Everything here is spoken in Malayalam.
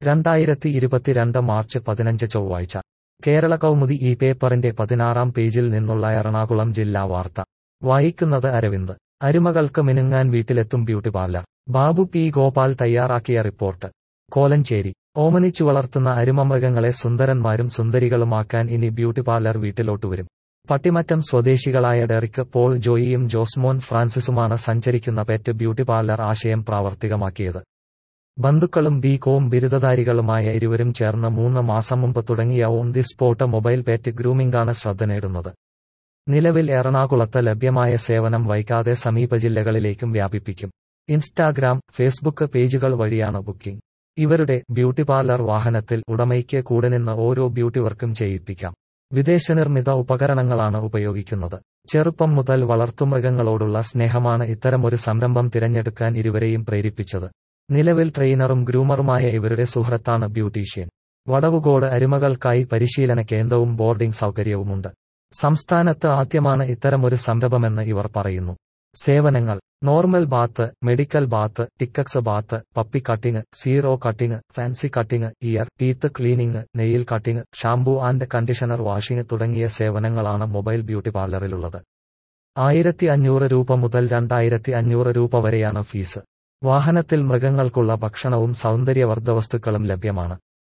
രണ്ടായിരത്തി ഇരുപത്തിരണ്ട് മാർച്ച് പതിനഞ്ച് ചൊവ്വാഴ്ച കേരള കൗമുദി ഈ പേപ്പറിന്റെ പതിനാറാം പേജിൽ നിന്നുള്ള എറണാകുളം ജില്ലാ വാർത്ത വായിക്കുന്നത് അരവിന്ദ് അരുമകൾക്ക് മിനുങ്ങാൻ വീട്ടിലെത്തും beauty parlour Babu P Gopal തയ്യാറാക്കിയ റിപ്പോർട്ട് കോലഞ്ചേരി ഓമനിച്ചു വളർത്തുന്ന അരുമമൃഗങ്ങളെ സുന്ദരന്മാരും സുന്ദരികളുമാക്കാൻ ഇനി ബ്യൂട്ടി പാർലർ വീട്ടിലോട്ട് വരും പട്ടിമറ്റം സ്വദേശികളായ ഡെറിക് പോൾ ജോയിയും ജോസ്മോൻ ഫ്രാൻസിസുമാണ് സഞ്ചരിക്കുന്ന പെറ്റ് ബ്യൂട്ടി പാർലർ ആശയം പ്രാവർത്തികമാക്കിയത് ബന്ധുക്കളും ബി കോം ബിരുദധാരികളുമായ ഇരുവരും ചേർന്ന് മൂന്ന് മാസം മുമ്പ് തുടങ്ങിയ on the spot mobile pet ഗ്രൂമിംഗാണ് ശ്രദ്ധ നേടുന്നത് നിലവിൽ എറണാകുളത്ത് ലഭ്യമായ സേവനം വൈകാതെ സമീപ ജില്ലകളിലേക്കും വ്യാപിപ്പിക്കും ഇൻസ്റ്റാഗ്രാം ഫേസ്ബുക്ക് പേജുകൾ വഴിയാണ് ബുക്കിംഗ് ഇവരുടെ ബ്യൂട്ടി പാർലർ വാഹനത്തിൽ ഉടമയ്ക്ക് കൂടെ നിന്ന് ഓരോ ബ്യൂട്ടി വർക്കും ചെയ്യിപ്പിക്കാം വിദേശനിർമ്മിത ഉപകരണങ്ങളാണ് ഉപയോഗിക്കുന്നത് ചെറുപ്പം മുതൽ വളർത്തുമൃഗങ്ങളോടുള്ള സ്നേഹമാണ് ഇത്തരമൊരു സംരംഭം തിരഞ്ഞെടുക്കാൻ ഇരുവരെയും പ്രേരിപ്പിച്ചത് നിലവിൽ ട്രെയിനറും ഗ്രൂമറുമായ ഇവരുടെ സുഹൃത്താണ് ബ്യൂട്ടീഷ്യൻ വടവുകോട് അരുമകൾക്കായി പരിശീലന കേന്ദ്രവും ബോർഡിംഗ് സൗകര്യവുമുണ്ട് സംസ്ഥാനത്ത് ആദ്യമാണ് ഇത്തരമൊരു സംരംഭമെന്ന് ഇവർ പറയുന്നു സേവനങ്ങൾ normal bath medical bath ticks bath puppy cutting zero cutting fancy cutting ear teeth cleaning nail cutting shampoo and conditioner washing തുടങ്ങിയ സേവനങ്ങളാണ് മൊബൈൽ ബ്യൂട്ടി പാർലറിലുള്ളത് ആയിരത്തി അഞ്ഞൂറ് രൂപ മുതൽ രണ്ടായിരത്തി അഞ്ഞൂറ് രൂപ വരെയാണ് ഫീസ് വാഹനത്തിൽ മൃഗങ്ങൾക്കുള്ള ഭക്ഷണവും സൗന്ദര്യവർദ്ധ വസ്തുക്കളും ലഭ്യമാണ്